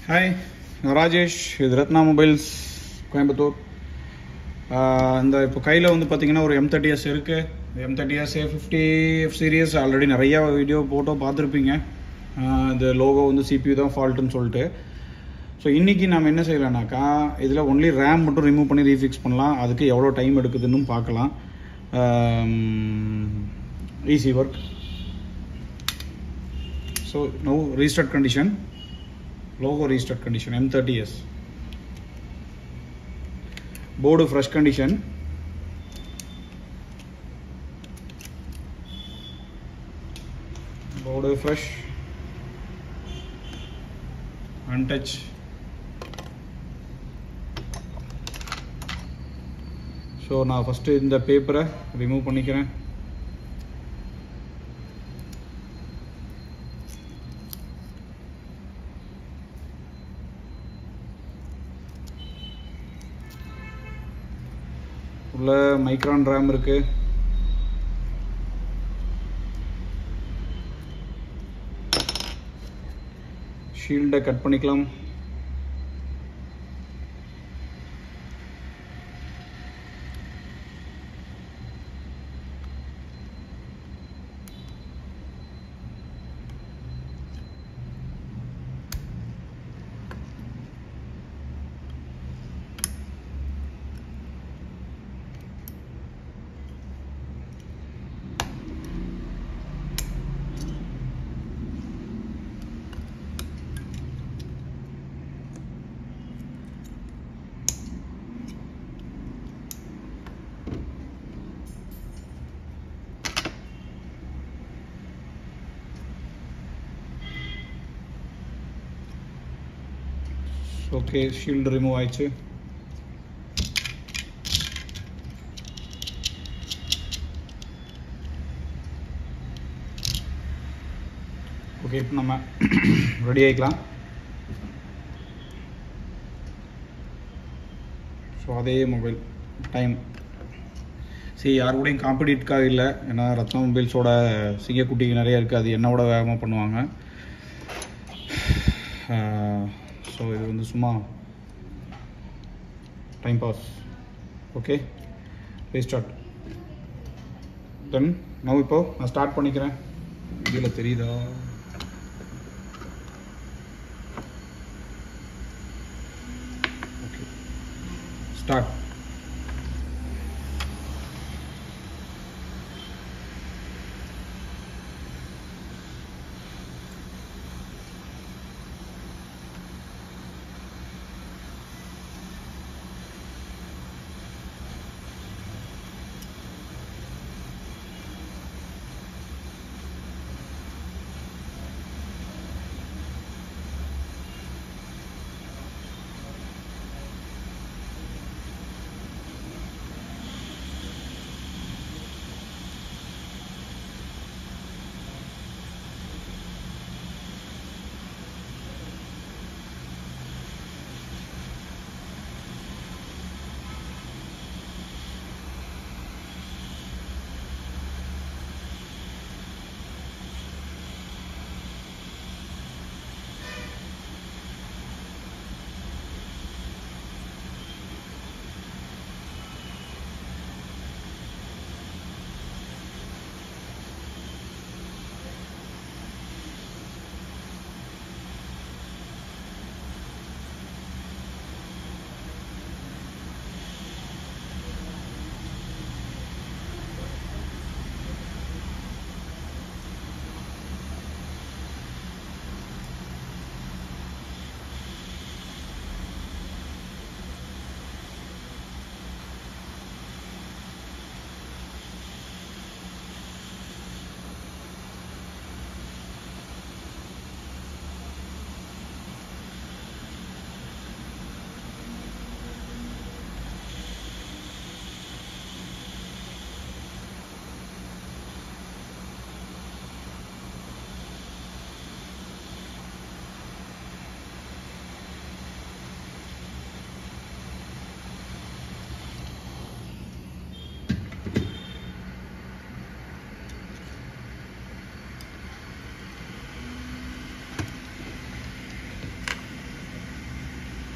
Hi நான் ராஜேஷ் இது Ratna mobiles Coimbatore ஆஹ் இந்த இப்போ கையில் வந்து பார்த்தீங்கன்னா ஒரு எம் தேர்ட்டி எஸ் இருக்குது M thirty S A fifty F series already நிறையா வீடியோ போட்டோ பார்த்துருப்பீங்க ஆஹ் இந்த லோகோ வந்து சிபியூ தான் ஃபால்ட்டுன்னு சொல்லிட்டு ஸோ இன்றைக்கி நம்ம என்ன செய்யலாம்னாக்கா இதில் ஒன்லி ரேம் மட்டும் ரிமூவ் பண்ணி ரீஃபிக்ஸ் பண்ணலாம் அதுக்கு எவ்வளோ டைம் எடுக்குதுன்னு பார்க்கலாம் easy work so no restart condition logo restart condition M30s board fresh condition board fresh untouch so நான் ஃபஸ்ட்டு இந்த பேப்பரை ரிமூவ் பண்ணிக்கிறேன் உள்ள மைக்ரான் ரேம் இருக்கு ஷீல்டை கட் பண்ணிக்கலாம் ஓகே ஷீல்டு ரிமூவ் ஆயிடுச்சு ஓகே இப்போ நம்ம ரெடி ஆகிக்கலாம் ஸோ அதே மொபைல் டைம் சரி யார் கூடயும் காம்படிட்காக இல்லை ஏன்னா ரத்னா மொபைல்ஸோட சிங்கக்குட்டிக்கு நிறைய இருக்குது அது என்னோட வேகமாக பண்ணுவாங்க ஸோ இது வந்து சும்மா time pass okay restart then நான் இப்போ நான் ஸ்டார்ட் பண்ணிக்கிறேன் இதில் தெரியுதா ஓகே ஸ்டார்ட்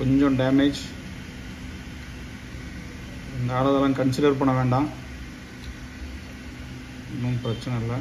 கொஞ்சம் டேமேஜ் இந்த ஆளதெல்லாம் கன்சிடர் பண்ண வேண்டாம் ஒன்றும் பிரச்சனை இல்லை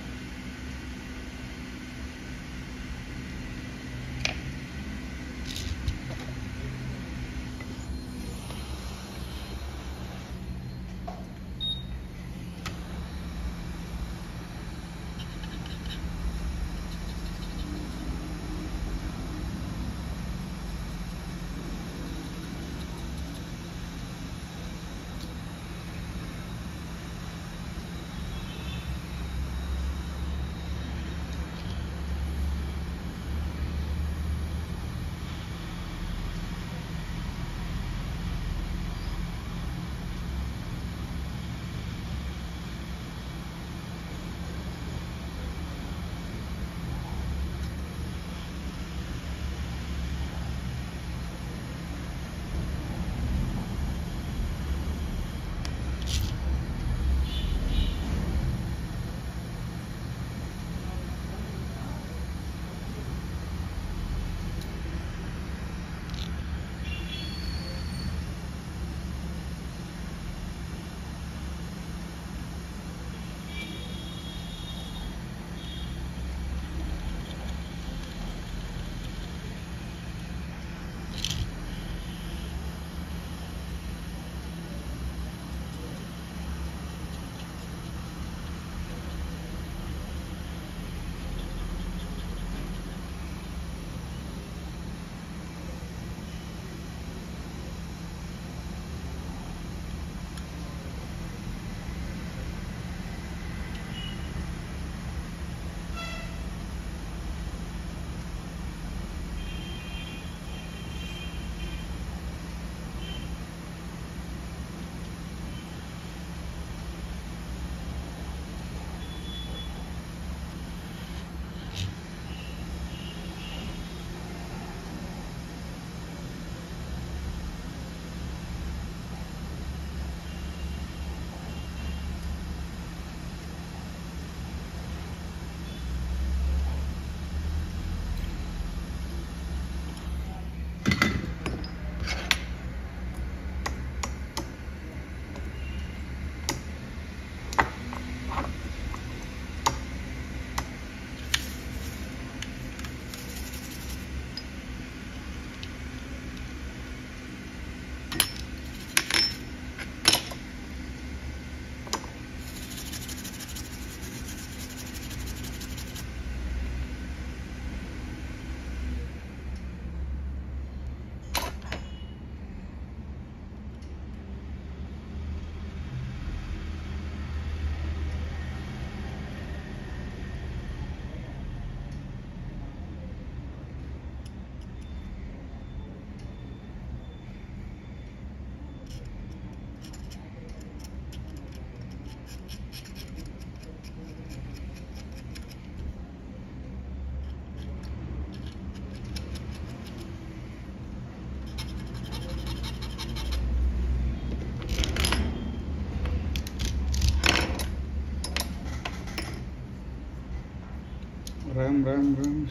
RAM, RAM, RAM.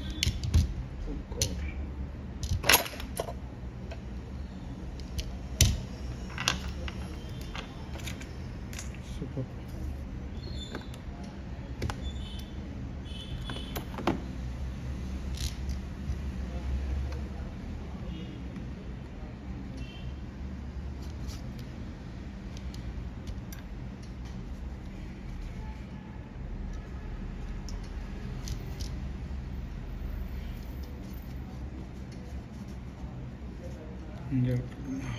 Oh God. Super. இங்கே விட்டுருங்க.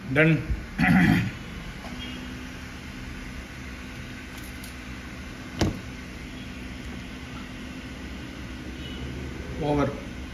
டன் ஓவர்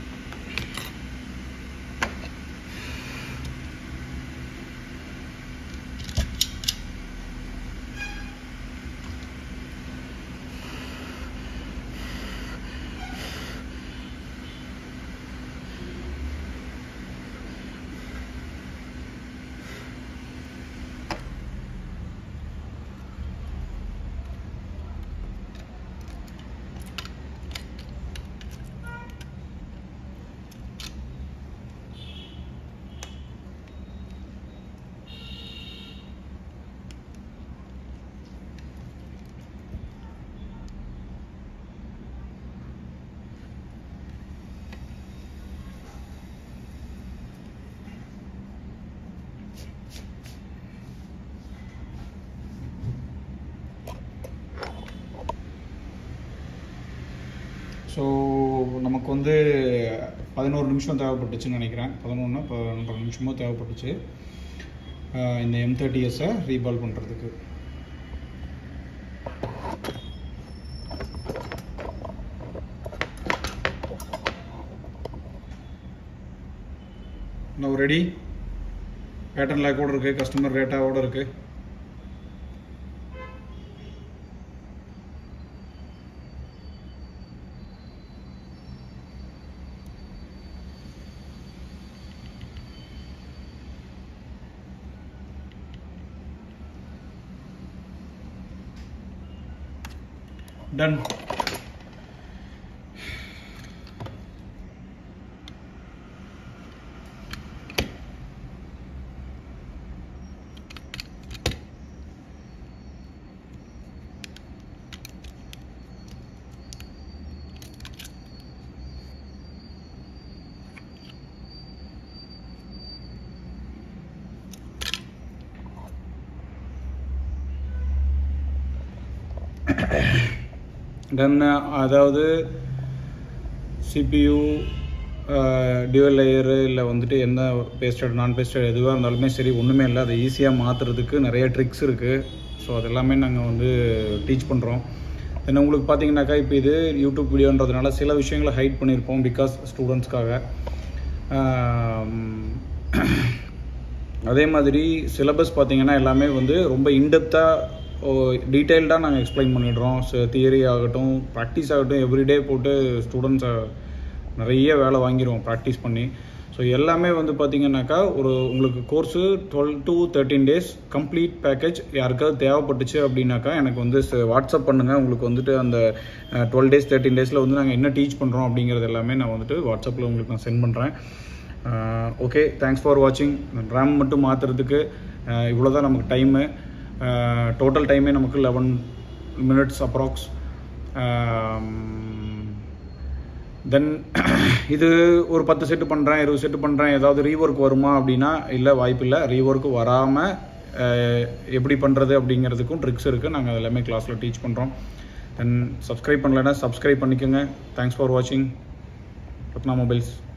ஸோ நமக்கு வந்து பதினோரு நிமிஷம் தேவைப்பட்டுச்சுன்னு நினைக்கிறேன் பதினொன்று பதினொன்றரை நிமிஷமோ தேவைப்பட்டுச்சு ஆஹ் இந்த எம் தேர்ட்டி எஸ்ஸை ரீபால் பண்ணுறதுக்கு இன்னும் ரெடி பேட்டர்ன் லேக்கோட இருக்குது கஸ்டமர் ரேட்டாவோட இருக்குது டன் தென் அதாவது சிபியு டியூவல் லேயரு இல்லை வந்துட்டு என்ன பேஸ்டட் நான் பேஸ்டட் எதுவாக இருந்தாலுமே சரி ஒன்றுமே இல்லை அதை ஈஸியாக மாற்றுறதுக்கு நிறைய ட்ரிக்ஸ் இருக்குது ஸோ அது எல்லாமே நாங்கள் வந்து டீச் பண்ணுறோம் தென் உங்களுக்கு பார்த்தீங்கன்னாக்கா இப்போ இது யூடியூப் வீடியோன்றதுனால சில விஷயங்களை ஹைட் பண்ணியிருப்போம் பிகாஸ் ஸ்டூடெண்ட்ஸ்க்காக அதே மாதிரி சிலபஸ் பார்த்தீங்கன்னா எல்லாமே வந்து ரொம்ப இன்டெப்த்தாக டீட்டெயில்டாக நாங்கள் எக்ஸ்பிளைன் பண்ணிடுறோம் தியரி ஆகட்டும் ப்ராக்டிஸ் ஆகட்டும் எவ்ரிடே போட்டு ஸ்டூடெண்ட்ஸை நிறைய வேலை வாங்கிடுவோம் ப்ராக்டிஸ் பண்ணி ஸோ எல்லாமே வந்து பார்த்தீங்கன்னாக்கா ஒரு உங்களுக்கு course twelve to thirteen days complete package யாருக்காவது தேவைப்பட்டுச்சு அப்படின்னாக்கா எனக்கு வந்து ச- வாட்ஸ்அப் பண்ணுங்கள் உங்களுக்கு வந்துட்டு அந்த டுவெல் டேஸ் தேர்ட்டின் டேஸில் வந்து நாங்கள் என்ன டீச் பண்ணுறோம் அப்படிங்கிறது எல்லாமே நான் வந்துட்டு வாட்ஸ்அப்பில் உங்களுக்கு நான் சென்ட் பண்ணுறேன் ஓகே தேங்க்ஸ் ஃபார் வாட்சிங் ரேம் மட்டும் மாற்றுறதுக்கு இவ்வளோ தான் நமக்கு டைமு டோட்டல் டைமே நமக்கு லெவன் மினிட்ஸ் அப்ராக்ஸ் தென் இது ஒரு பத்து செட்டு பண்ணுறேன் இருபது செட்டு பண்ணுறேன் ஏதாவது ரீஒர்க் வருமா அப்படின்னா இல்லை வாய்ப்பு இல்லை ரீஒர்க் வராமல் எப்படி பண்ணுறது அப்படிங்கிறதுக்கும் ட்ரிக்ஸ் இருக்குது நாங்கள் எல்லாமே கிளாஸில் டீச் பண்ணுறோம் தென் சப்ஸ்கிரைப் பண்ணலைன்னா சப்ஸ்கிரைப் பண்ணிக்கோங்க தேங்க்ஸ் ஃபார் வாட்சிங் ரத்னா மொபைல்ஸ்